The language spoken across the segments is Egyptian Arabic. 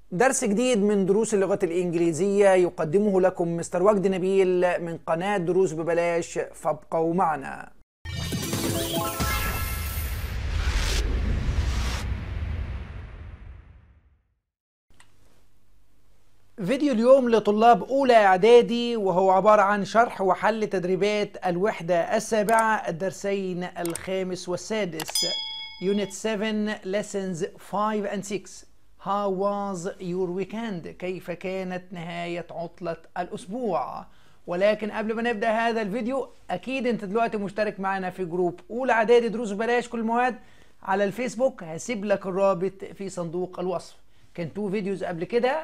درس جديد من دروس اللغة الإنجليزية يقدمه لكم مستر وجد نبيل من قناة دروس ببلاش فابقوا معنا فيديو اليوم لطلاب أولى إعدادي وهو عبارة عن شرح وحل تدريبات الوحدة السابعة الدرسين الخامس والسادس Unit 7 Lessons 5 and 6 How was your weekend? كيف كانت نهاية عطلة الأسبوع؟ ولكن قبل ما نبدأ هذا الفيديو أكيد أنت دلوقتي مشترك معنا في جروب أولى إعدادي دروس بلاش كل المواد على الفيسبوك هسيب لك الرابط في صندوق الوصف كان تو فيديوز قبل كده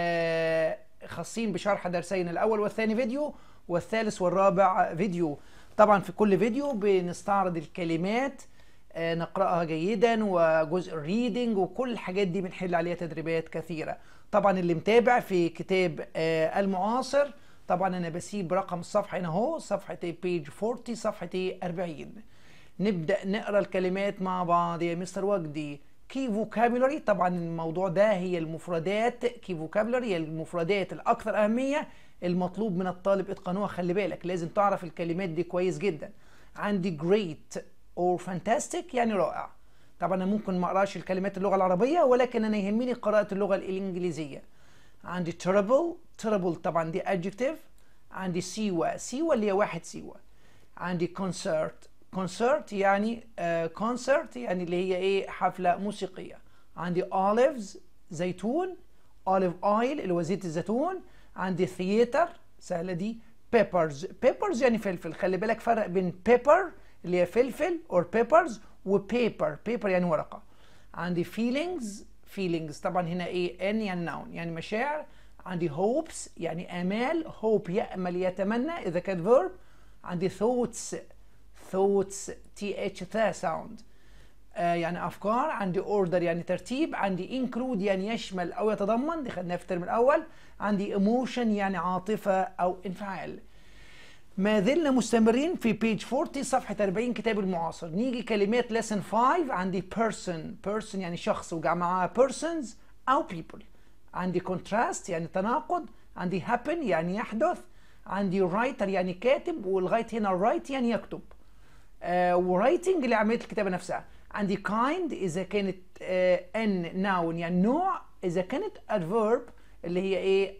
آه خاصين بشرح درسين الأول والثاني فيديو والثالث والرابع فيديو طبعا في كل فيديو بنستعرض الكلمات آه، نقرأها جيدا وجزء الريدنج وكل الحاجات دي بنحل عليها تدريبات كثيرة طبعا اللي متابع في كتاب آه، المعاصر طبعا انا بسيب رقم الصفحة هنا اهو صفحة بيج 40 صفحة 40 نبدأ نقرأ الكلمات مع بعض يا مستر وجدي كي فوكابولاري طبعا الموضوع ده هي المفردات كي فوكابولاري هي المفردات الأكثر أهمية المطلوب من الطالب إتقانها خلي بالك لازم تعرف الكلمات دي كويس جدا عندي great or fantastic يعني رائع طبعا انا ممكن ما اقراش الكلمات اللغه العربيه ولكن انا يهمني قراءه اللغه الانجليزيه عندي terrible terrible طبعا دي adjective عندي سيوة سيوة اللي هي واحد سيوة عندي concert concert يعني uh, concert يعني اللي هي ايه حفلة موسيقية عندي olives زيتون olive oil اللي هو زيت الزيتون عندي theater سهلة دي peppers peppers يعني فلفل خلي بالك فرق بين pepper اللي هي فلفل or peppers وبيبر بيبر يعني ورقة عندي feelings feelings طبعا هنا ايه ان يعني noun يعني مشاعر عندي hopes يعني امال hope يأمل يتمنى اذا كانت verb عندي thoughts thoughts th th sound آه يعني افكار عندي order يعني ترتيب عندي include يعني يشمل او يتضمن دي خدناها في الترم الاول عندي emotion يعني عاطفة او انفعال ما زلنا مستمرين في بيج 40 صفحة 40 كتاب المعاصر نيجي كلمات lesson 5 عندي person person يعني شخص وجع معاه persons أو people عندي contrast يعني تناقض عندي happen يعني يحدث عندي writer يعني كاتب ولغاية هنا write يعني يكتب آه writing اللي عملية الكتابة نفسها عندي kind إذا كانت آه ان noun يعني نوع إذا كانت adverb اللي هي ايه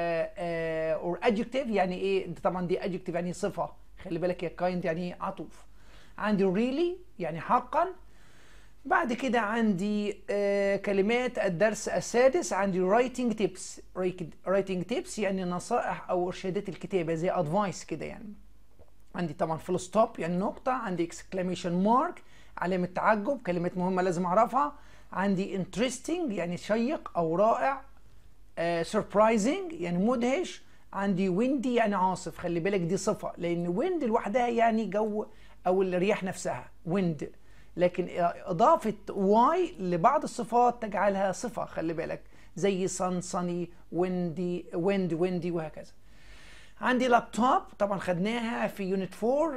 اور ادجكتيف يعني ايه طبعا دي ادجكتيف يعني صفه خلي بالك يا كايند يعني عطوف عندي ريلي really يعني حقا بعد كده عندي آه كلمات الدرس السادس عندي رايتنج تيبس رايتنج تيبس يعني نصائح او ارشادات الكتابه زي ادفايس كده يعني عندي طبعا فول ستوب يعني نقطه عندي اكسكلاميشن مارك علامه تعجب كلمات مهمه لازم اعرفها عندي انترستنج يعني شيق او رائع سربرايزنج uh, يعني مدهش عندي ويندي يعني عاصف خلي بالك دي صفه لان ويند لوحدها يعني جو او الرياح نفسها ويند لكن اضافه واي لبعض الصفات تجعلها صفه خلي بالك زي صن صني ويندي ويند ويندي وهكذا عندي لابتوب طبعا خدناها في يونت 4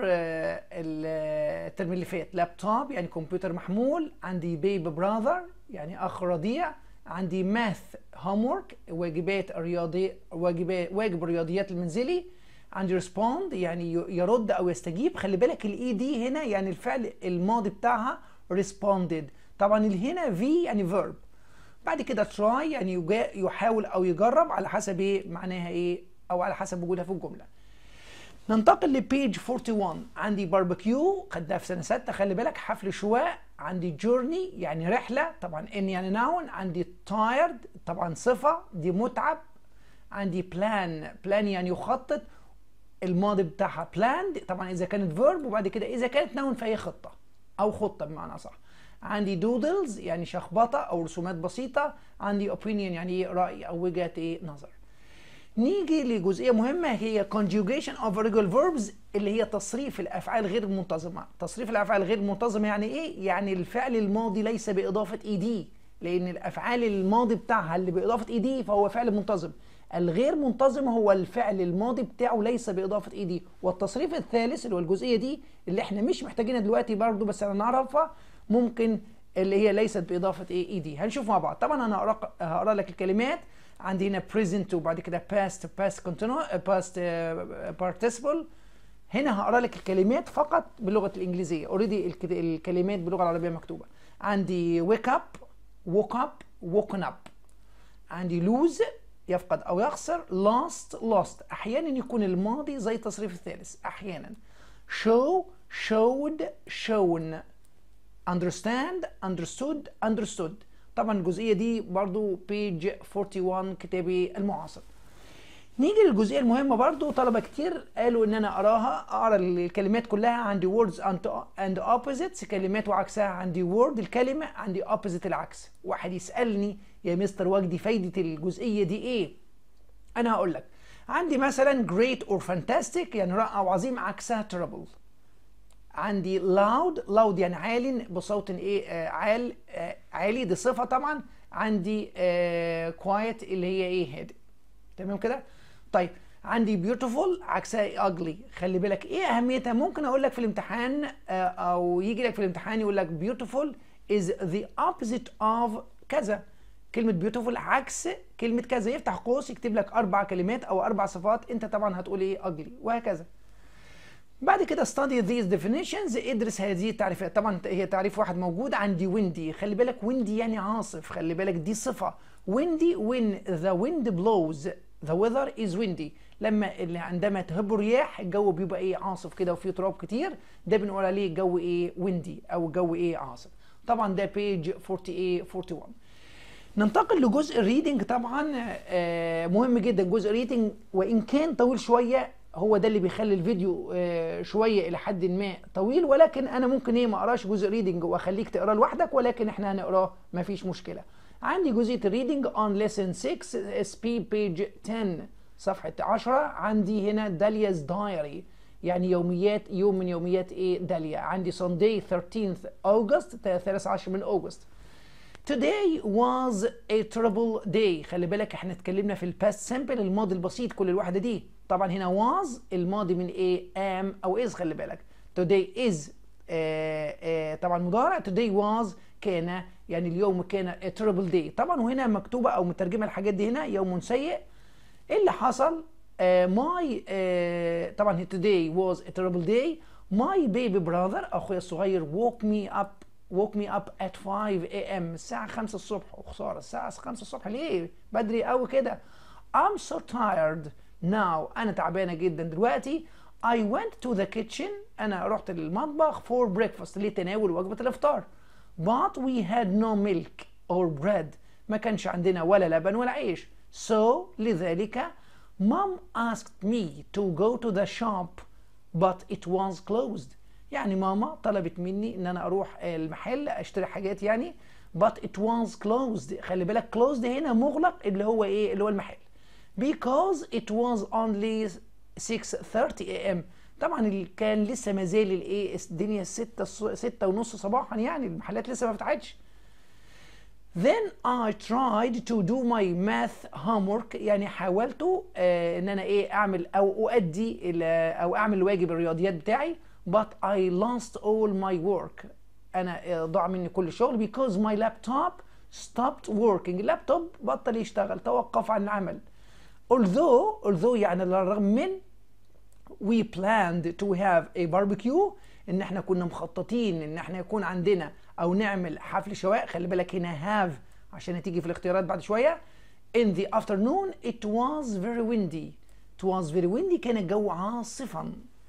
الترم اللي فات لابتوب يعني كمبيوتر محمول عندي بيبي براذر يعني اخ رضيع عندي ماث هومورك واجبات الرياضي واجبات واجب الرياضيات المنزلي عندي ريسبوند يعني يرد او يستجيب خلي بالك الاي دي هنا يعني الفعل الماضي بتاعها responded طبعا اللي هنا في يعني verb بعد كده try يعني يحاول او يجرب على حسب ايه معناها ايه او على حسب وجودها في الجمله ننتقل لبيج 41 عندي باربيكيو خدناها في سنه 6 خلي بالك حفل شواء عندي جورني يعني رحله طبعا ان يعني ناون عندي تايرد طبعا صفه دي متعب عندي بلان بلان يعني يخطط الماضي بتاعها بلاند طبعا اذا كانت فيرب وبعد كده اذا كانت ناون فهي خطه او خطه بمعنى صح عندي دودلز يعني شخبطه او رسومات بسيطه عندي اوبينيون يعني راي او وجهه ايه نظر نيجي لجزئيه مهمه هي conjugation of regular verbs اللي هي تصريف الافعال غير المنتظمه تصريف الافعال غير المنتظمه يعني ايه يعني الفعل الماضي ليس باضافه اي دي لان الافعال الماضي بتاعها اللي باضافه اي دي فهو فعل منتظم الغير منتظم هو الفعل الماضي بتاعه ليس باضافه اي دي والتصريف الثالث اللي هو الجزئيه دي اللي احنا مش محتاجينها دلوقتي برضه بس انا نعرفها ممكن اللي هي ليست باضافه ايه اي دي هنشوف مع بعض طبعا انا هقرا هقرا لك الكلمات عندي هنا present وبعد كده past past continuous past participle هنا هقرا لك الكلمات فقط باللغه الانجليزيه اوريدي الكلمات باللغه العربيه مكتوبه عندي wake up woke up woken up عندي lose يفقد او يخسر lost lost احيانا يكون الماضي زي التصريف الثالث احيانا show showed shown understand understood understood طبعا الجزئيه دي برضو page 41 كتابي المعاصر نيجي للجزئيه المهمه برضو طلبه كتير قالوا ان انا اقراها اقرا الكلمات كلها عندي words and opposites كلمات وعكسها عندي word الكلمه عندي opposite العكس واحد يسالني يا مستر وجدي فايده الجزئيه دي ايه انا هقول لك عندي مثلا great or fantastic يعني رائع او عظيم عكسها terrible عندي loud loud يعني عال بصوت ايه آه عال آه عالي دي صفه طبعا عندي آه quiet اللي هي ايه هادئ تمام كده طيب عندي beautiful عكسها ugly خلي بالك ايه اهميتها ممكن اقول لك في الامتحان آه او يجي لك في الامتحان يقول لك beautiful is the opposite of كذا كلمة beautiful عكس كلمة كذا يفتح قوس يكتب لك أربع كلمات أو أربع صفات أنت طبعا هتقول إيه ugly وهكذا. بعد كده study these definitions ادرس هذه التعريفات طبعا هي تعريف واحد موجود عندي windy خلي بالك windy يعني عاصف خلي بالك دي صفة windy when the wind blows the weather is windy لما اللي عندما تهب الرياح الجو بيبقى ايه عاصف كده وفيه تراب كتير ده بنقول عليه الجو ايه windy او الجو ايه عاصف طبعا ده page 48 41 ننتقل لجزء الريدنج طبعا آه مهم جدا جزء الريدنج وان كان طويل شويه هو ده اللي بيخلي الفيديو آه شويه الى حد ما طويل ولكن انا ممكن ايه ما اقراش جزء ريدنج واخليك تقراه لوحدك ولكن احنا هنقراه مفيش مشكله عندي جزئيه الريدنج on lesson 6 اس بي بيج 10 صفحه 10 عندي هنا داليا's دايري يعني يوميات يوم من يوميات ايه داليا عندي Sunday 13th August 13 من أغسطس Today was a terrible day خلي بالك احنا اتكلمنا في الباست سامبل الماضي البسيط كل الوحده دي طبعا هنا was الماضي من ايه am او is خلي بالك today is آه آه طبعا مضارع today was كان يعني اليوم كان a terrible day طبعا وهنا مكتوبه او مترجمه الحاجات دي هنا يوم سيء ايه اللي حصل آه my آه طبعا today was a terrible day my baby brother اخويا الصغير woke me up woke me up at 5 a.m. الساعة 5 الصبح وخسارة الساعة 5 الصبح ليه؟ بدري قوي كده. I'm so tired now أنا تعبانة جدا دلوقتي. I went to the kitchen أنا رحت للمطبخ for breakfast لتناول وجبة الإفطار. But we had no milk or bread. ما كانش عندنا ولا لبن ولا عيش. So لذلك mom asked me to go to the shop but it was closed. يعني ماما طلبت مني ان انا اروح المحل اشتري حاجات يعني but it was closed خلي بالك closed هنا مغلق اللي هو ايه اللي هو المحل because it was only 6:30 am طبعا كان لسه ما زال الايه الدنيا 6 6 ونص صباحا يعني المحلات لسه ما فتحتش Then I tried to do my math homework يعني حاولت آه ان انا ايه اعمل او اؤدي او اعمل واجب الرياضيات بتاعي but I lost all my work انا ضاع مني كل الشغل because my laptop stopped working اللابتوب بطل يشتغل توقف عن العمل although although يعني على الرغم من we planned to have a barbecue ان احنا كنا مخططين ان احنا يكون عندنا او نعمل حفل شواء خلي بالك هنا have عشان هتيجي في الاختيارات بعد شويه in the afternoon it was very windy it was very windy كان الجو عاصفا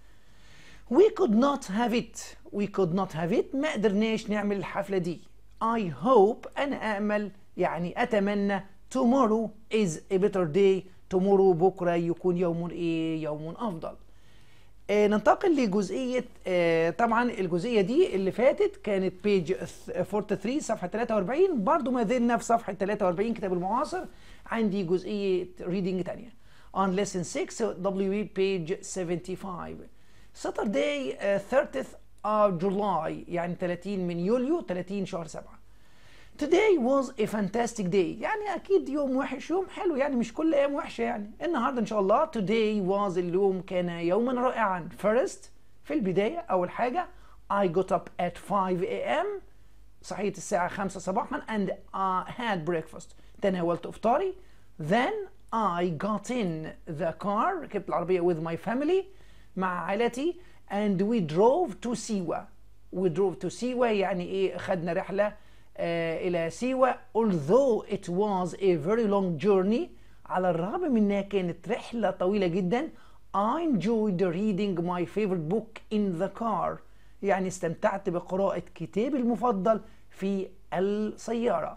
We could not have it. We could not have it. ما قدرناش نعمل الحفلة دي. I hope أنا أأمل يعني أتمنى tomorrow is a better day. tomorrow بكرة يكون يوم إيه؟ يوم أفضل. آه ننتقل لجزئية آه طبعا الجزئية دي اللي فاتت كانت بيج 43 صفحة 43 برضو ما زلنا في صفحة 43 كتاب المعاصر عندي جزئية reading تانية. On lesson 6 WE page 75. Saturday uh, 30th of July يعني 30 من يوليو 30 شهر 7 Today was a fantastic day يعني أكيد يوم وحش يوم حلو يعني مش كل أيام وحشة يعني النهاردة إن شاء الله Today was اليوم كان يوما رائعا First في البداية أول حاجة I got up at 5 a.m. صحيت الساعة 5 صباحا and I had breakfast تناولت إفطاري then I got in the car ركبت العربية with my family مع عائلتي and we drove to سيوة we drove to سيوة يعني إيه خدنا رحلة آه إلى سيوة although it was a very long journey على الرغم من إنها كانت رحلة طويلة جدا I enjoyed reading my favorite book in the car يعني استمتعت بقراءة كتابي المفضل في السيارة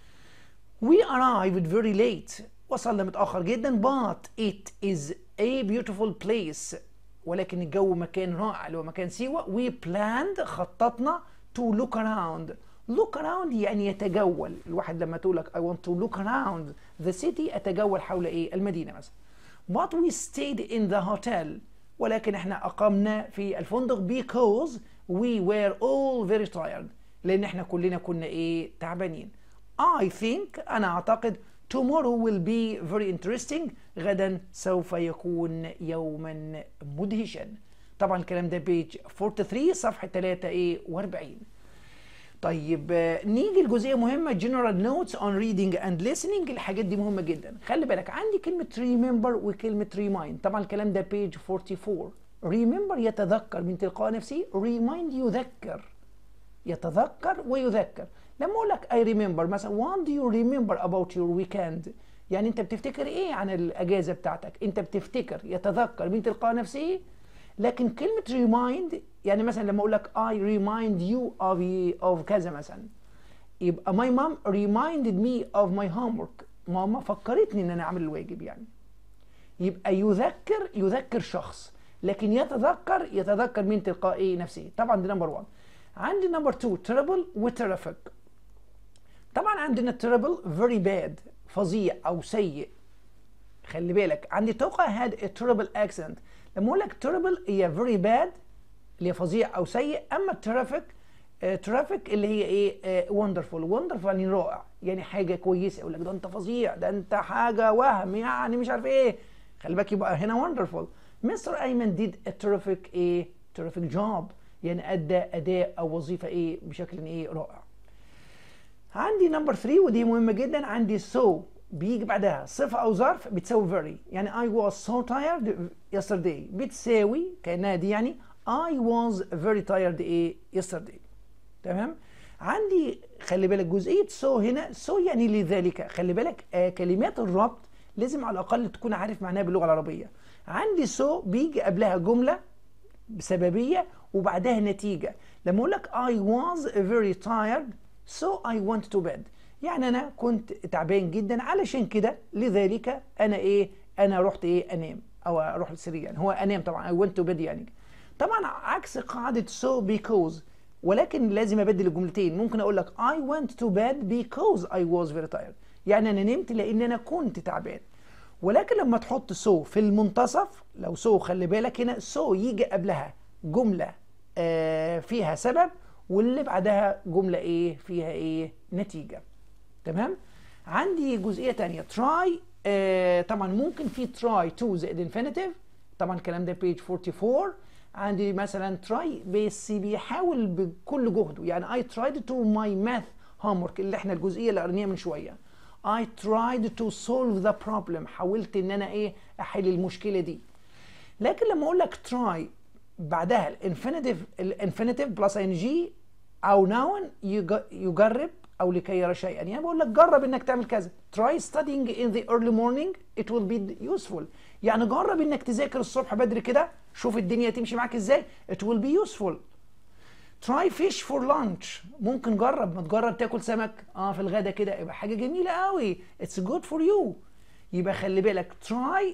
We arrived very late وصلنا متأخر جدا but it is a beautiful place ولكن الجو مكان رائع اللي هو مكان سيوة we planned خططنا to look around look around يعني يتجول الواحد لما تقول لك I want to look around the city أتجول حول إيه المدينة مثلا but we stayed in the hotel ولكن احنا أقمنا في الفندق because we were all very tired لأن احنا كلنا كنا إيه تعبانين I think أنا أعتقد tomorrow will be very interesting غدا سوف يكون يوما مدهشا طبعا الكلام ده بيج 43 صفحة 43 طيب نيجي لجزئيه مهمه general notes on reading and listening الحاجات دي مهمه جدا خلي بالك عندي كلمه remember وكلمه remind طبعا الكلام ده page 44 remember يتذكر من تلقاء نفسه remind يذكر يتذكر ويذكر لما اقول لك I remember مثلا what do you remember about your weekend يعني انت بتفتكر ايه عن الاجازه بتاعتك انت بتفتكر يتذكر من تلقاء نفسه لكن كلمة remind يعني مثلا لما أقول لك I remind you of, of كذا مثلا يبقى my mom reminded me of my homework ماما فكرتني إن أنا أعمل الواجب يعني يبقى يذكر يذكر شخص لكن يتذكر يتذكر من تلقاء نفسه طبعا دي نمبر 1 عندي نمبر 2 terrible وترفق طبعا عندنا terrible very bad فظيع أو سيء خلي بالك عندي توقع had a terrible accident لما اقول لك terrible هي very bad اللي هي فظيع او سيء اما terrific terrific اللي هي ايه wonderful wonderful يعني رائع يعني حاجه كويسه يقول لك ده انت فظيع ده انت حاجه وهم يعني مش عارف ايه خلي بالك يبقى هنا wonderful مستر ايمن did a terrific ايه terrific job يعني ادى اداء او وظيفه ايه بشكل ايه رائع عندي نمبر 3 ودي مهمه جدا عندي so بيجي بعدها صفة أو ظرف بتساوي very يعني I was so tired yesterday بتساوي كأنها دي يعني I was very tired إيه yesterday تمام عندي خلي بالك جزئية so هنا so يعني لذلك خلي بالك آه كلمات الربط لازم على الأقل تكون عارف معناها باللغة العربية عندي so بيجي قبلها جملة بسببية وبعدها نتيجة لما أقول لك I was very tired so I went to bed يعني انا كنت تعبان جدا علشان كده لذلك انا ايه انا رحت ايه انام او اروح للسرير يعني هو انام طبعا I went to bed يعني طبعا عكس قاعده so because ولكن لازم ابدل الجملتين ممكن اقول لك I went to bed because I was very tired يعني انا نمت لان انا كنت تعبان ولكن لما تحط so في المنتصف لو so خلي بالك هنا so يجي قبلها جمله آه فيها سبب واللي بعدها جمله ايه فيها ايه نتيجه تمام عندي جزئيه تانية try آه طبعا ممكن في try to زائد infinitive طبعا الكلام ده page 44 عندي مثلا try بس بيحاول بكل جهده يعني I tried to my math homework اللي احنا الجزئيه اللي قريناها من شويه I tried to solve the problem حاولت ان انا ايه احل المشكله دي لكن لما اقول لك try بعدها الانفينيتيف الانفينيتيف بلس ان جي او noun يجرب او لكي يرى شيئا يعني بقول لك جرب انك تعمل كذا try studying in the early morning it will be useful يعني جرب انك تذاكر الصبح بدري كده شوف الدنيا تمشي معاك ازاي it will be useful try fish for lunch ممكن جرب ما تجرب تاكل سمك اه في الغدا كده يبقى حاجه جميله قوي it's good for you يبقى خلي بالك try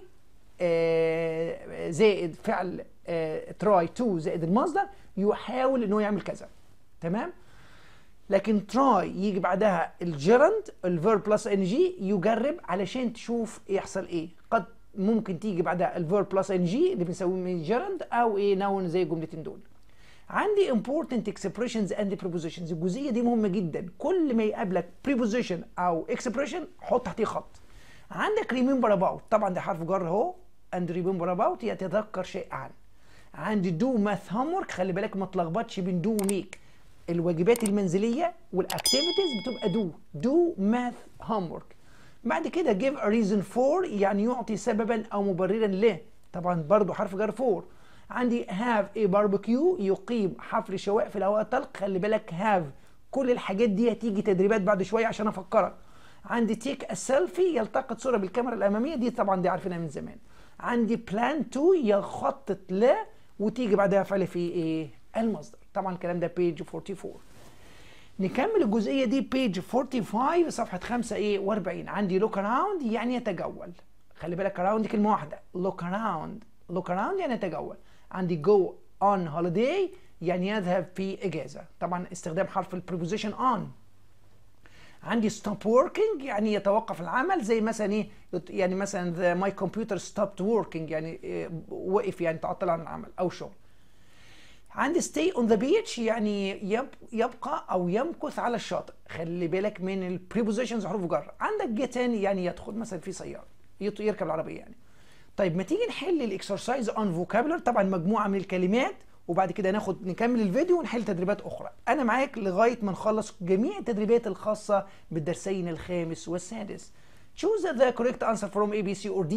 آه زائد فعل آه try to زائد المصدر يحاول انه يعمل كذا تمام لكن تراي يجي بعدها الجيرند الفيرب بلس ان جي يجرب علشان تشوف يحصل ايه قد ممكن تيجي بعدها الفيرب بلس ان جي اللي بنسميه جيرند او ايه نون زي الجملتين دول عندي important expressions and prepositions الجزئيه دي مهمه جدا كل ما يقابلك preposition او expression حط تحتيه خط عندك remember about طبعا ده حرف جر اهو and remember about يتذكر شيء عن عندي do math homework خلي بالك ما تلخبطش بين do وميك الواجبات المنزليه والاكتيفيتيز بتبقى دو دو ماث homework بعد كده give a reason for يعني يعطي سببا او مبررا له طبعا برضو حرف جر for عندي have a barbecue يقيم حفل شواء في الهواء الطلق خلي بالك have كل الحاجات دي هتيجي تدريبات بعد شويه عشان افكرك عندي تيك a selfie يلتقط صوره بالكاميرا الاماميه دي طبعا دي عارفينها من زمان عندي plan to يخطط ل وتيجي بعدها فعل في ايه المصدر طبعا الكلام ده page 44 نكمل الجزئيه دي بيج 45 صفحه 5 ايه 40 عندي لوك اراوند يعني يتجول خلي بالك اراوند دي كلمه واحده لوك اراوند لوك اراوند يعني يتجول عندي جو اون هوليداي يعني يذهب في اجازه طبعا استخدام حرف البريبوزيشن اون عندي stop working يعني يتوقف العمل زي مثلا ايه يعني مثلا my computer stopped working يعني إيه وقف يعني تعطل عن العمل او شغل عندي stay on the beach يعني يب يبقى او يمكث على الشاطئ خلي بالك من البريبوزيشنز حروف جر عندك get in يعني يدخل مثلا في سياره يركب العربيه يعني طيب ما تيجي نحل الاكسرسايز اون فوكابلر طبعا مجموعه من الكلمات وبعد كده ناخد نكمل الفيديو ونحل تدريبات اخرى انا معاك لغايه ما نخلص جميع التدريبات الخاصه بالدرسين الخامس والسادس choose the correct answer from A B C or D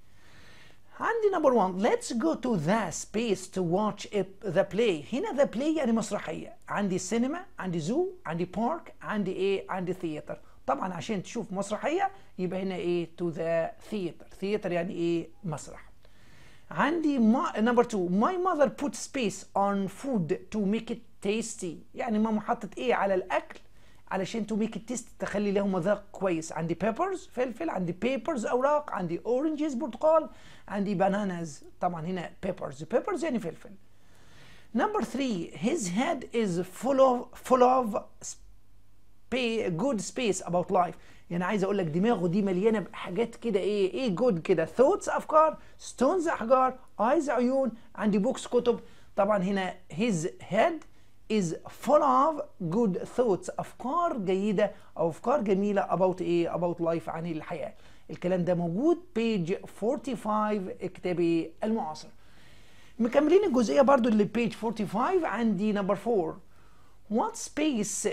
عندي نمبر 1 let's go to the space to watch it, the play هنا the play يعني مسرحيه عندي سينما عندي زو عندي بارك عندي ايه عندي ثياتر طبعا عشان تشوف مسرحيه يبقى هنا ايه to the theater theater يعني ايه مسرح عندي نمبر 2 my mother put space on food to make it tasty يعني ماما حطت ايه على الاكل علشان تو ميك التيست تخلي له مذاق كويس عندي بيبرز فلفل عندي بيبرز اوراق عندي اورنجز برتقال عندي باناناز طبعا هنا بيبرز بيبرز يعني فلفل نمبر 3 his head is full of full of spa- good space about life يعني عايز اقول لك دماغه دي مليانه بحاجات كده ايه ايه جود كده ثوتس افكار ستونز احجار ايز عيون عندي بوكس كتب طبعا هنا his head is full of good thoughts افكار جيده او افكار جميله about ايه about life عن الحياه الكلام ده موجود page 45 كتابي المعاصر مكملين الجزئيه برضو اللي page 45 عندي نمبر 4 what space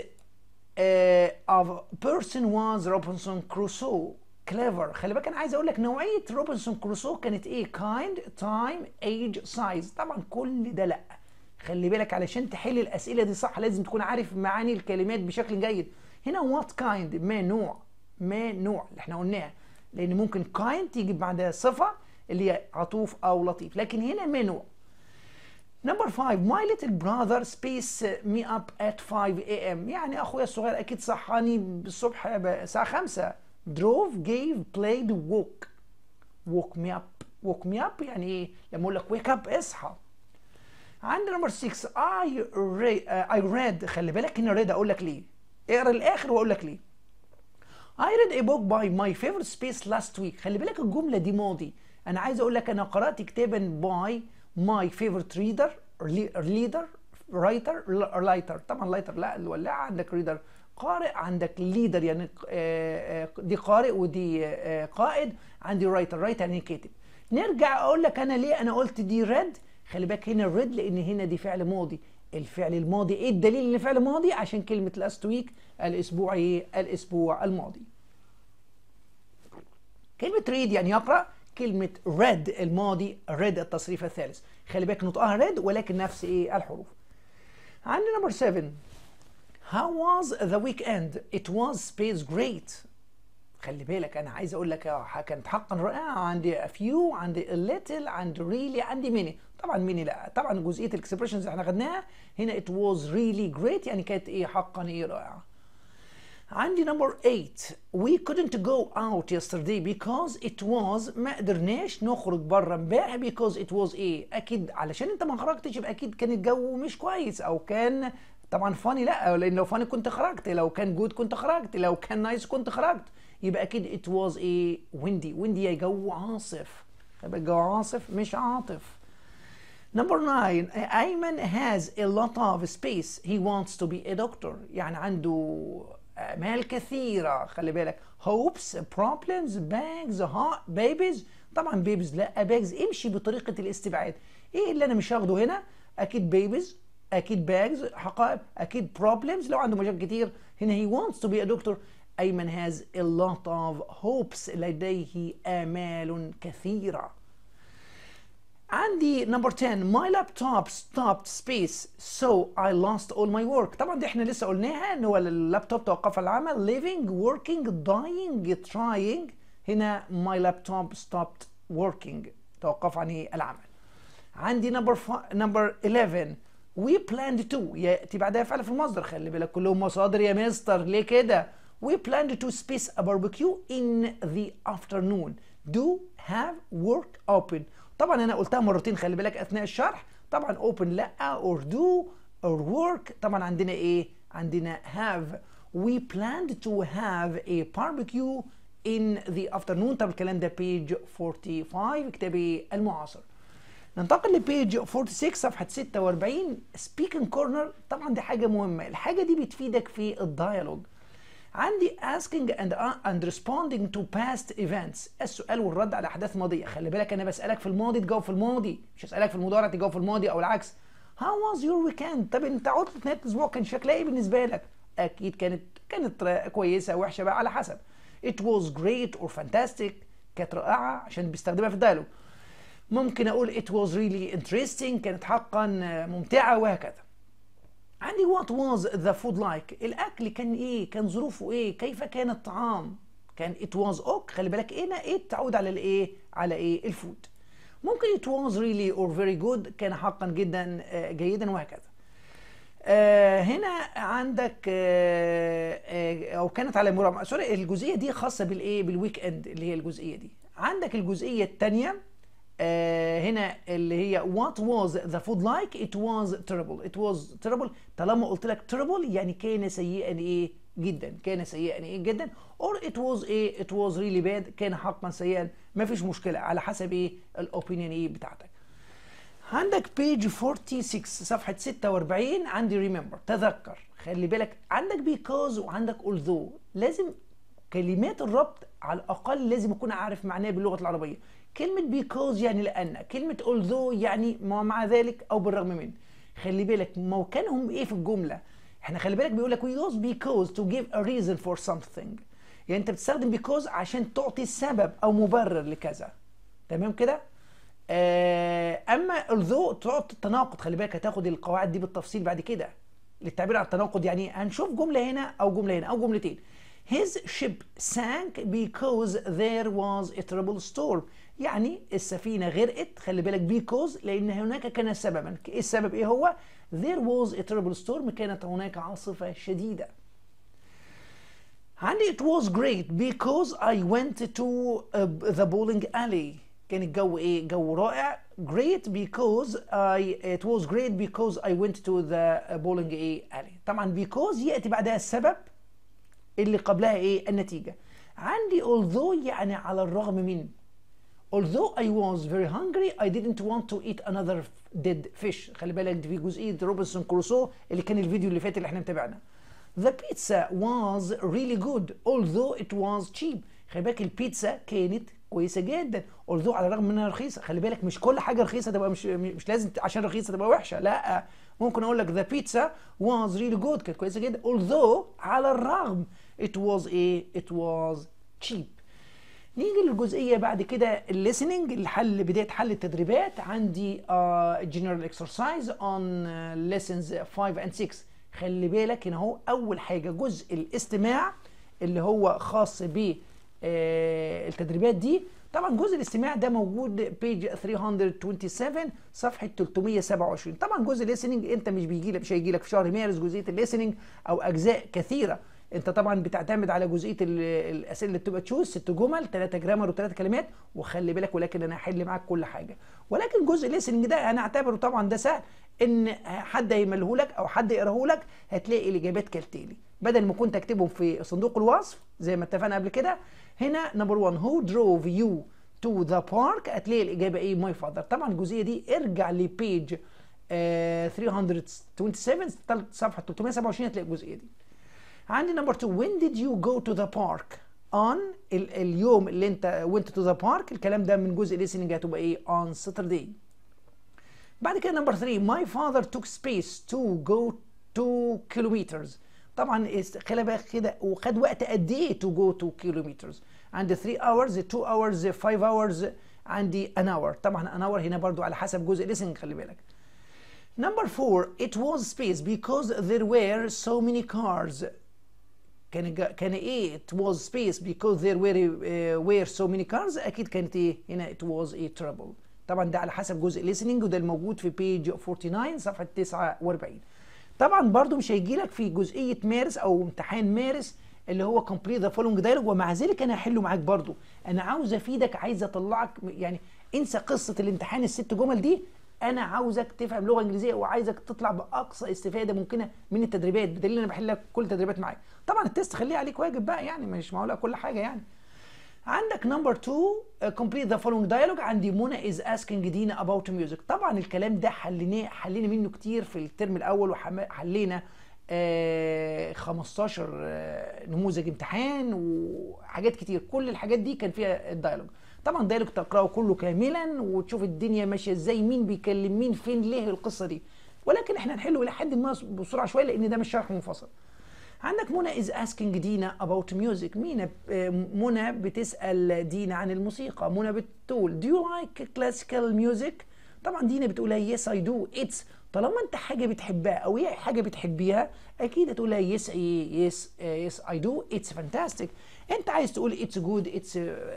uh, of person was روبنسون كروسو clever خلي بالك انا عايز اقول لك نوعيه روبنسون كروسو كانت ايه kind time age size طبعا كل ده لا خلي بالك علشان تحل الاسئله دي صح لازم تكون عارف معاني الكلمات بشكل جيد هنا وات كايند ما نوع ما نوع اللي احنا قلناها لان ممكن كايند تيجي بعدها صفه اللي هي عطوف او لطيف لكن هنا ما نوع نمبر 5 ماي ليتل براذر سبيس مي اب ات 5 اي ام يعني اخويا الصغير اكيد صحاني الصبح الساعه 5 drove gave played woke woke me up woke me up يعني ايه لما اقول لك wake up اصحى عندي نمبر 6 I read, uh, I read خلي بالك هنا read اقول لك ليه اقرا الاخر واقول لك ليه I read a book by my favorite space last week خلي بالك الجمله دي ماضي انا عايز اقول لك انا قرات كتابا by my favorite reader leader writer writer طبعا لايتر لا الولاعه عندك ريدر قارئ عندك ليدر يعني دي قارئ ودي قائد عندي رايتر رايتر يعني كاتب نرجع اقول لك انا ليه انا قلت دي ريد خلي بالك هنا الريد لان هنا دي فعل ماضي الفعل الماضي ايه الدليل ان فعل ماضي عشان كلمه لاست ويك الاسبوع ايه الاسبوع الماضي كلمه ريد يعني يقرا كلمه ريد الماضي ريد التصريف الثالث خلي بالك نطقها ريد ولكن نفس ايه الحروف عندنا نمبر 7 How was the weekend? It was space great. خلي بالك انا عايز اقول لك كانت حقا رائعه عندي a few عندي a little عندي really عندي many طبعا many لا طبعا جزئيه الاكسبريشنز اللي احنا خدناها هنا it was really great يعني كانت ايه حقا ايه رائعه عندي نمبر 8 we couldn't go out yesterday because it was ما قدرناش نخرج بره امبارح because it was ايه اكيد علشان انت ما خرجتش يبقى اكيد كان الجو مش كويس او كان طبعا فاني لا لان لو فاني كنت خرجت لو كان جود كنت خرجت لو كان نايس كنت خرجت يبقى اكيد it was ايه ويندي ويندي يا جو عاصف يبقى الجو عاصف مش عاطف نمبر 9 ايمن has a lot of space he wants to be a doctor يعني عنده امال كثيره خلي بالك hopes problems bags babies طبعا بيبيز لا باجز امشي بطريقه الاستبعاد ايه اللي انا مش هاخده هنا اكيد بيبيز اكيد bags حقائب اكيد problems لو عنده مشاكل كتير هنا he wants to be a doctor ايمن has a lot of hopes لديه امال كثيره عندي نمبر 10 my laptop stopped space so I lost all my work طبعا دي احنا لسه قلناها ان هو اللابتوب توقف العمل living working dying trying هنا my laptop stopped working توقف عن إيه؟ العمل عندي نمبر نمبر 11 we planned to ياتي بعدها فعل في المصدر خلي بالك كلهم مصادر يا مستر ليه كده we planned to space a barbecue in the afternoon do have work open طبعا انا قلتها مرتين خلي بالك اثناء الشرح طبعا open لا or do or work طبعا عندنا ايه عندنا have we planned to have a barbecue in the afternoon طب الكلام ده page 45 كتابي المعاصر ننتقل لبيج 46 صفحة 46 speaking corner طبعا دي حاجة مهمة الحاجة دي بتفيدك في الديالوج عندي asking and, and responding to past events السؤال والرد على احداث ماضيه خلي بالك انا بسالك في الماضي تجاوب في الماضي مش هسالك في المضارع تجاوب في الماضي او العكس how was your weekend طب انت عطله نهايه الاسبوع كان شكلها ايه بالنسبه لك اكيد كانت كانت كويسه وحشه بقى على حسب it was great or fantastic كانت رائعه عشان بيستخدمها في الديالوج ممكن اقول it was really interesting كانت حقا ممتعه وهكذا عندي what was the food like الاكل كان ايه كان ظروفه ايه كيف كان الطعام كان it was ok خلي بالك هنا ايه تعود على الايه على ايه الفود ممكن it was really or very good كان حقا جدا جيدا وهكذا آه هنا عندك آه آه او كانت على مرام سوري الجزئيه دي خاصه بالايه بالويك اند اللي هي الجزئيه دي عندك الجزئيه الثانيه آه هنا اللي هي what was the food like it was terrible it was terrible طالما قلت لك terrible يعني كان سيئا ايه جدا كان سيئا ايه جدا or it was ايه it was really bad كان حقا سيئا ما فيش مشكله على حسب ايه الاوبينيون ايه بتاعتك عندك page 46 صفحة 46 عندي remember تذكر خلي بالك عندك because وعندك although لازم كلمات الربط على الأقل لازم أكون عارف معناها باللغة العربية كلمة because يعني لأن كلمة although يعني ما مع ذلك أو بالرغم من خلي بالك موكانهم إيه في الجملة احنا خلي بالك بيقول لك we use because to give a reason for something يعني انت بتستخدم because عشان تعطي سبب او مبرر لكذا تمام كده اما although تعطي التناقض خلي بالك هتاخد القواعد دي بالتفصيل بعد كده للتعبير عن التناقض يعني هنشوف جمله هنا او جمله هنا او جملتين His ship sank because there was a terrible storm يعني السفينة غرقت خلي بالك because لأن هناك كان سببا إيه السبب إيه هو there was a terrible storm كانت هناك عاصفة شديدة عندي it was great because I went to uh, the bowling alley كان الجو ايه جو رائع great because I it was great because I went to the bowling ايه alley طبعا because ياتي بعدها السبب اللي قبلها ايه النتيجه عندي although يعني على الرغم من although I was very hungry I didn't want to eat another dead fish خلي بالك دي في جزئيه روبنسون كروسو اللي كان الفيديو اللي فات اللي احنا متابعنا The pizza was really good although it was cheap خلي بالك البيتزا كانت كويسه جدا although على الرغم من انها رخيصه خلي بالك مش كل حاجه رخيصه تبقى مش مش لازم عشان رخيصه تبقى وحشه لا ممكن اقول لك the pizza was really good كانت كويسه جدا although على الرغم it was ايه it was cheap نيجي للجزئيه بعد كده الليسننج الحل بدايه حل التدريبات عندي uh, general exercise on uh, lessons 5 and 6 خلي بالك هنا اهو اول حاجه جزء الاستماع اللي هو خاص ب آه التدريبات دي طبعا جزء الاستماع ده موجود بيج 327 صفحه 327 طبعا جزء الليسننج انت مش بيجي لك مش هيجي لك في شهر مارس جزئيه الليسننج او اجزاء كثيره انت طبعا بتعتمد على جزئيه الاسئله اللي بتبقى تشوز ست جمل ثلاثه جرامر وثلاثه كلمات وخلي بالك ولكن انا هحل معاك كل حاجه ولكن جزء الليسننج ده انا اعتبره طبعا ده سهل ان حد هيمله لك او حد يقراه لك هتلاقي الاجابات كالتالي بدل ما كنت اكتبهم في صندوق الوصف زي ما اتفقنا قبل كده هنا نمبر 1 هو دروف يو تو ذا بارك هتلاقي الاجابه ايه ماي فاذر طبعا الجزئيه دي ارجع لبيج آه 327 صفحه 327 هتلاقي الجزئيه دي عندي نمبر 2 when did you go to the park on ال اليوم اللي انت went to the park الكلام ده من جزء listening هتبقى ايه on Saturday بعد كده نمبر 3 my father took space to go 2 kilometers طبعا است- خلي بالك كده وخد وقت قد ايه to go 2 kilometers عندي 3 hours 2 hours 5 hours عندي an hour طبعا an hour هنا برضو على حسب جزء listening خلي بالك Number four, it was space because there were so many cars. كان جا- كان ايه it was space because there were uh, were so many cars اكيد كانت ايه هنا it was a trouble طبعا ده على حسب جزء listening وده الموجود في page 49 صفحه 49 طبعا برضو مش هيجي لك في جزئيه مارس او امتحان مارس اللي هو complete the following dialogue ومع ذلك انا هحله معاك برضو انا عاوز افيدك عايز اطلعك يعني انسى قصه الامتحان الست جمل دي انا عاوزك تفهم لغه انجليزيه وعايزك تطلع باقصى استفاده ممكنه من التدريبات بدليل انا بحل لك كل التدريبات معاك طبعا التست خليه عليك واجب بقى يعني مش معقوله كل حاجه يعني عندك نمبر 2 complete the following dialogue عندي منى is asking دينا about music طبعا الكلام ده حليناه حلينا منه كتير في الترم الاول وحلينا آه 15 آه نموذج امتحان وحاجات كتير كل الحاجات دي كان فيها الديالوج طبعا الديالوج تقراه كله كاملا وتشوف الدنيا ماشيه ازاي مين بيكلم مين فين ليه القصه دي ولكن احنا هنحله الى حد ما بسرعه شويه لان ده مش شرح منفصل عندك منى از اسكينج دينا اباوت ميوزك مينا منى بتسال دينا عن الموسيقى منى بتقول دو يو لايك كلاسيكال ميوزك طبعا دينا بتقولها يس اي دو اتس طالما انت حاجه بتحبها او هي حاجه بتحبيها اكيد هتقولها يس يس يس اي دو اتس فانتاستيك انت عايز تقول اتس جود اتس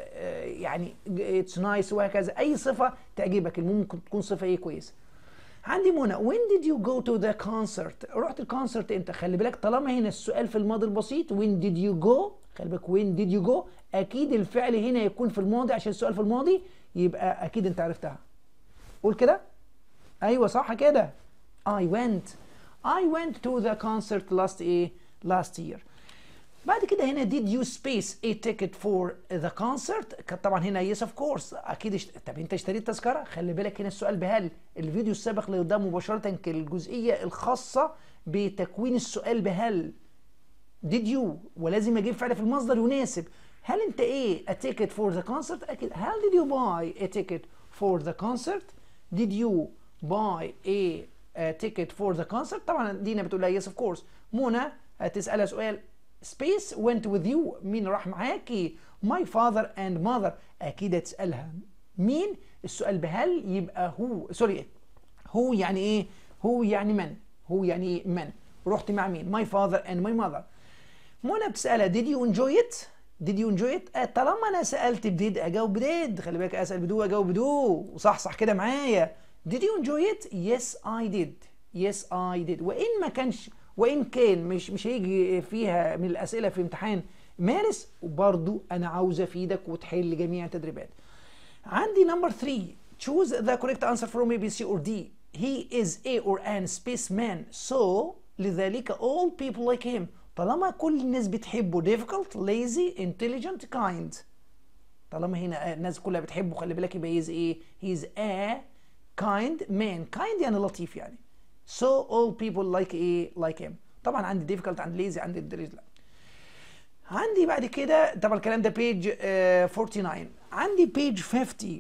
يعني اتس نايس وهكذا اي صفه تعجبك ممكن تكون صفه ايه كويسه عندي منى when did you go to the concert رحت الكونسرت امتى خلي بالك طالما هنا السؤال في الماضي البسيط when did you go خلي بالك when did you go اكيد الفعل هنا يكون في الماضي عشان السؤال في الماضي يبقى اكيد انت عرفتها قول كده ايوه صح كده I went I went to the concert last ايه last year بعد كده هنا did you space a ticket for the concert كانت طبعا هنا yes of course اكيد اشت... طب انت اشتريت تذكره خلي بالك هنا السؤال بهل الفيديو السابق اللي قدام مباشره كان الجزئيه الخاصه بتكوين السؤال بهل did you ولازم اجيب فعل في المصدر يناسب هل انت ايه a ticket for the concert اكيد هل did you buy a ticket for the concert did you buy a, a ticket for the concert طبعا دينا بتقول لها yes of course منى هتسالها سؤال space went with you مين راح معاكي my father and mother اكيد هتسالها مين السؤال بهل يبقى هو سوري هو يعني ايه هو يعني من هو يعني إيه من رحت مع مين my father and my mother منى بتسالها did you enjoy it did you enjoy it آه طالما انا سالت بديد اجاوب بديد خلي بالك اسال بدو اجاوب بدو وصحصح كده معايا did you enjoy it yes I did yes I did وان ما كانش وان كان مش مش هيجي فيها من الاسئله في امتحان مارس وبرضو انا عاوز افيدك وتحل جميع التدريبات عندي نمبر 3 choose the correct answer from A B C or D he is a or an spaceman so لذلك all people like him طالما كل الناس بتحبه difficult lazy intelligent kind طالما هنا الناس كلها بتحبه خلي بالك يبقى is ايه he's a kind man kind يعني لطيف يعني so all people like ايه like him طبعا عندي difficult عندي lazy عندي intelligent لا عندي بعد كده طبعا الكلام ده page uh, 49 عندي page 50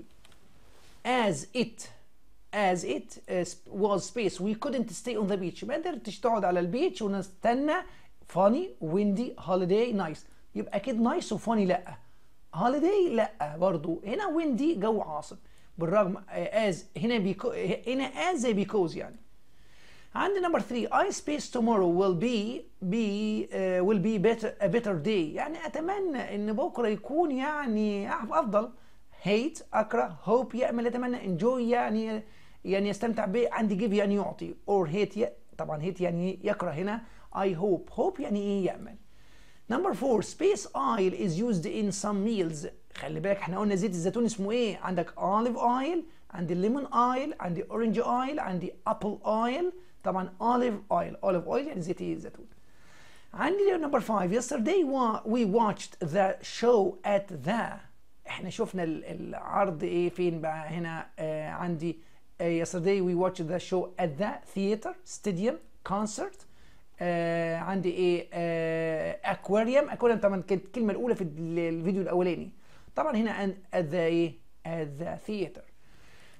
as it as it uh, was space we couldn't stay on the beach ما قدرتش تقعد على البيتش ونستنى funny windy holiday nice يبقى اكيد nice وفاني لا holiday لا برضو هنا windy جو عاصف بالرغم as هنا بيكو هنا as زي because يعني عندي نمبر 3 I space tomorrow will be be uh, will be better a better day يعني اتمنى ان بكره يكون يعني افضل hate اكره hope يامل اتمنى enjoy يعني يعني يستمتع به عندي give يعني يعطي or hate ي... طبعا hate يعني يكره هنا I hope hope يعني ايه يامل نمبر 4 space oil is used in some meals خلي بالك احنا قلنا زيت الزيتون اسمه ايه عندك olive oil عندي lemon oil عندي orange oil عندي apple oil طبعا olive oil olive oil يعني زيت الزيتون عندي نمبر 5 yesterday we watched the show at the احنا شفنا العرض ايه فين بقى هنا آه عندي آه yesterday we watched the show at the theater stadium concert آه عندي ايه آه aquarium aquarium طبعا كانت الكلمه الاولى في الفيديو الاولاني طبعا هنا at the ايه at the theater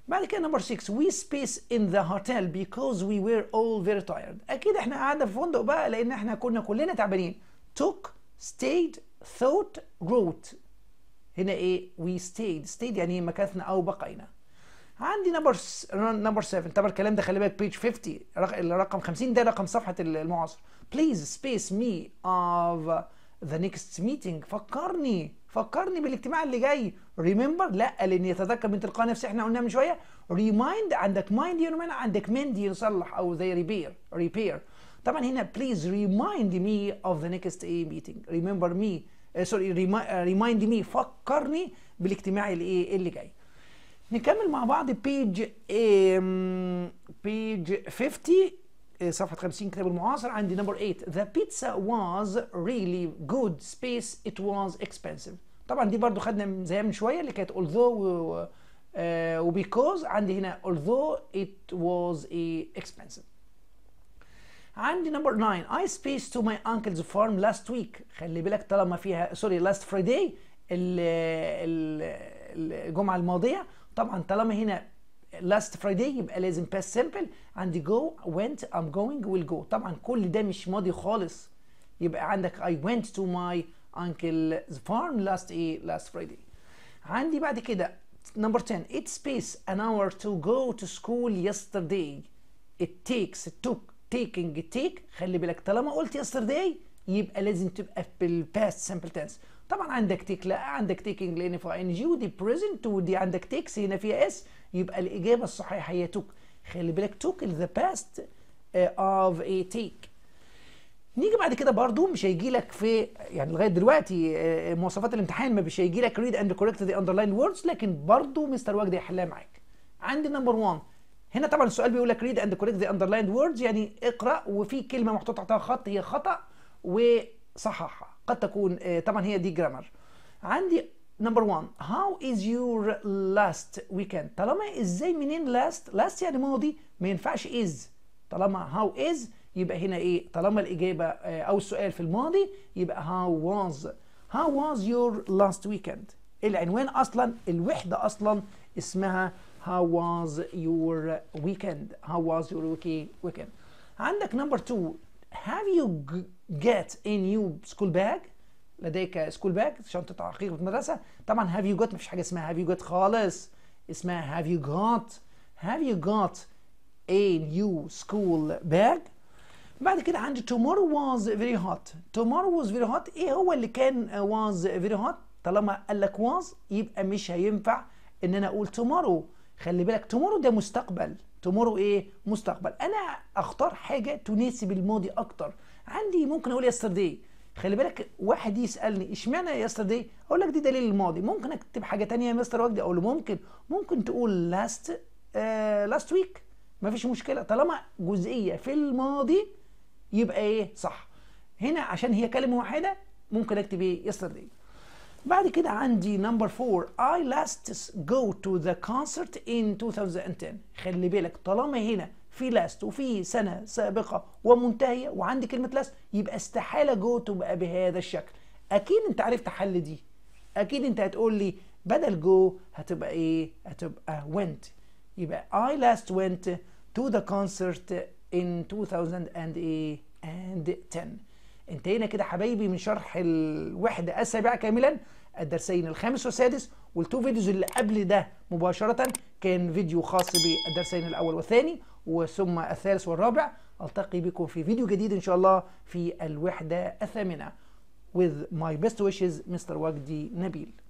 بعد كده نمبر 6 we space in the hotel because we were all very tired اكيد احنا قعدنا في فندق بقى لان احنا كنا كلنا تعبانين took stayed thought wrote هنا ايه we stayed stayed يعني مكثنا او بقينا عندي نمبر نمبر 7 طبعا الكلام ده خلي بالك بيج 50 رقم 50 ده رقم صفحه المعاصر please space me of the next meeting فكرني فكرني بالاجتماع اللي جاي remember لا لان يتذكر من تلقاء نفسه احنا قلناها من شويه remind عندك mind يرمي عندك mend يصلح او زي repair repair طبعا هنا please remind me of the next a meeting remember me سوري remind me فكرني بالاجتماع اللي ايه اللي جاي نكمل مع بعض بيج بيج 50 صفحة 50 كتاب المعاصر عندي نمبر 8 The pizza was really good space it was expensive طبعا دي برضو خدنا زيها من شوية اللي كانت although و, uh, because عندي هنا although it was a expensive عندي نمبر 9 I spaced to my uncle's farm last week خلي بالك طالما فيها سوري last Friday الجمعة الماضية طبعا طالما هنا last Friday يبقى لازم past simple عندي go went I'm going will go طبعا كل ده مش ماضي خالص يبقى عندك I went to my uncle's farm last ايه last Friday عندي بعد كده number 10 it space an hour to go to school yesterday it takes it took taking take خلي بالك طالما قلت yesterday يبقى لازم تبقى بالpast simple tense طبعا عندك تيك لا عندك تيكينج لان في ان جي ودي بريزنت ودي عندك تيكس هنا فيها اس يبقى الاجابه الصحيحه هي توك خلي بالك توك ذا باست اوف اي تيك نيجي بعد كده برضو مش هيجي لك في يعني لغايه دلوقتي مواصفات الامتحان ما مش هيجي لك ريد اند كوريكت ذا اندرلاين ووردز لكن برضو مستر وجدي هيحلها معاك عندي نمبر 1 هنا طبعا السؤال بيقول لك ريد اند كوريكت ذا اندرلاين ووردز يعني اقرا وفي كلمه محطوط تحتها خط هي خطا وصححها قد تكون طبعا هي دي جرامر عندي نمبر 1 هاو از يور لاست ويكند طالما ازاي منين لاست لاست يعني ماضي ما ينفعش از طالما هاو از يبقى هنا ايه طالما الاجابه او السؤال في الماضي يبقى هاو واز هاو واز يور لاست ويكند العنوان اصلا الوحده اصلا اسمها هاو واز يور ويكند هاو واز يور ويكند عندك نمبر 2 have you get a new school bag لديك سكول باج شنطة عقيقة المدرسة طبعا have you got مفيش حاجة اسمها have you got خالص اسمها have you got have you got a new school bag بعد كده عندي tomorrow was very hot tomorrow was very hot ايه هو اللي كان was very hot طالما قال لك was يبقى مش هينفع ان انا اقول tomorrow خلي بالك tomorrow ده مستقبل tomorrow ايه مستقبل انا اختار حاجه تناسب الماضي اكتر عندي ممكن اقول yesterday خلي بالك واحد يسالني اشمعنى yesterday اقول لك دي دليل الماضي ممكن اكتب حاجه تانية يا مستر وجدي اقول له ممكن ممكن تقول last آه last week مفيش مشكله طالما جزئيه في الماضي يبقى ايه صح هنا عشان هي كلمه واحده ممكن اكتب ايه yesterday بعد كده عندي نمبر 4 I last go to the concert in 2010 خلي بالك طالما هنا في لاست وفي سنه سابقه ومنتهيه وعندي كلمه لاست يبقى استحاله جو تبقى بهذا الشكل اكيد انت عرفت حل دي اكيد انت هتقول لي بدل جو هتبقى ايه هتبقى went يبقى I last went to the concert in 2010 انتهينا كده حبايبي من شرح الوحدة السابعة كاملا الدرسين الخامس والسادس والتو فيديوز اللي قبل ده مباشرة كان فيديو خاص بالدرسين الأول والثاني وثم الثالث والرابع ألتقي بكم في فيديو جديد إن شاء الله في الوحدة الثامنة with my best wishes مستر وجدي نبيل